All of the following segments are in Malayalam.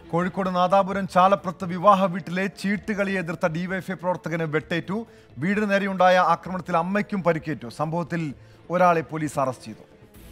കോഴിക്കോട് നാദാപുരം ചാലപ്രത്ത് വിവാഹ വീട്ടിലെ ചീട്ടുകളി എതിർത്ത ഡിവൈഎഫ്ഐ പ്രവർത്തകന് വെട്ടേറ്റു വീടിന് നേരെയുണ്ടായ ആക്രമണത്തിൽ അമ്മയ്ക്കും പരിക്കേറ്റു സംഭവത്തിൽ ഒരാളെ പോലീസ് അറസ്റ്റ് ചെയ്തു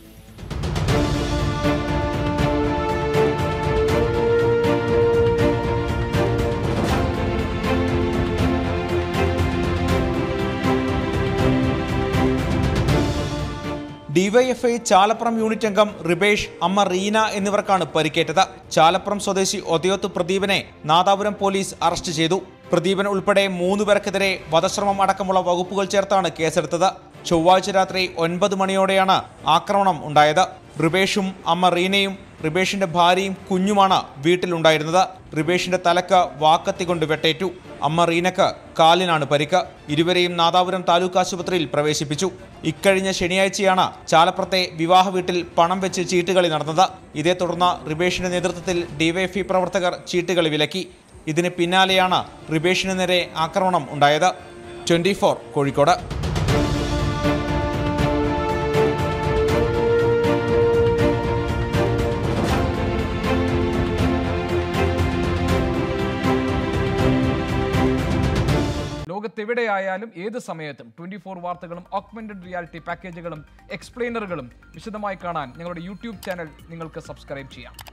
ഡിവൈഎഫ്ഐ ചാലപ്പുറം യൂണിറ്റ് അംഗം റിബേഷ് അമ്മ റീന എന്നിവർക്കാണ് പരിക്കേറ്റത് ചാലപ്പുറം സ്വദേശി ഒതയോത്ത് പ്രദീപനെ നാദാപുരം പോലീസ് അറസ്റ്റ് ചെയ്തു പ്രദീപൻ ഉൾപ്പെടെ മൂന്ന് പേർക്കെതിരെ വധശ്രമം അടക്കമുള്ള വകുപ്പുകൾ ചേർത്താണ് കേസെടുത്തത് ചൊവ്വാഴ്ച രാത്രി ഒൻപത് മണിയോടെയാണ് ആക്രമണം ഉണ്ടായത് റിബേഷും അമ്മ റീനയും റിബേഷിന്റെ ഭാര്യയും കുഞ്ഞുമാണ് വീട്ടിലുണ്ടായിരുന്നത് റിബേഷിന്റെ തലക്ക് വാക്കത്തി കൊണ്ട് വെട്ടേറ്റു അമ്മ റീനക്ക് കാലിനാണ് പരിക്ക് ഇരുവരെയും നാദാപുരം താലൂക്ക് ആശുപത്രിയിൽ പ്രവേശിപ്പിച്ചു ഇക്കഴിഞ്ഞ ശനിയാഴ്ചയാണ് ചാലപ്പുറത്തെ വിവാഹ വീട്ടിൽ പണം വെച്ച് ചീട്ടുകളി നടന്നത് ഇതേ തുടർന്ന് റിബേഷിന്റെ നേതൃത്വത്തിൽ ഡിവൈഎഫ്ഇ പ്രവർത്തകർ ചീട്ടുകളി വിലക്കി ഇതിന് പിന്നാലെയാണ് റിബേഷിന് നേരെ ആക്രമണം ഉണ്ടായത് ട്വന്റി കോഴിക്കോട് ലോകത്തെവിടെയായാലും ഏത് സമയത്തും ട്വന്റി ഫോർ വാർത്തകളും ഓഗ്മെന്റഡ് റിയാലിറ്റി പാക്കേജുകളും എക്സ്പ്ലെയിനറുകളും വിശദമായി കാണാൻ ഞങ്ങളുടെ യൂട്യൂബ് ചാനൽ നിങ്ങൾക്ക് സബ്സ്ക്രൈബ് ചെയ്യാം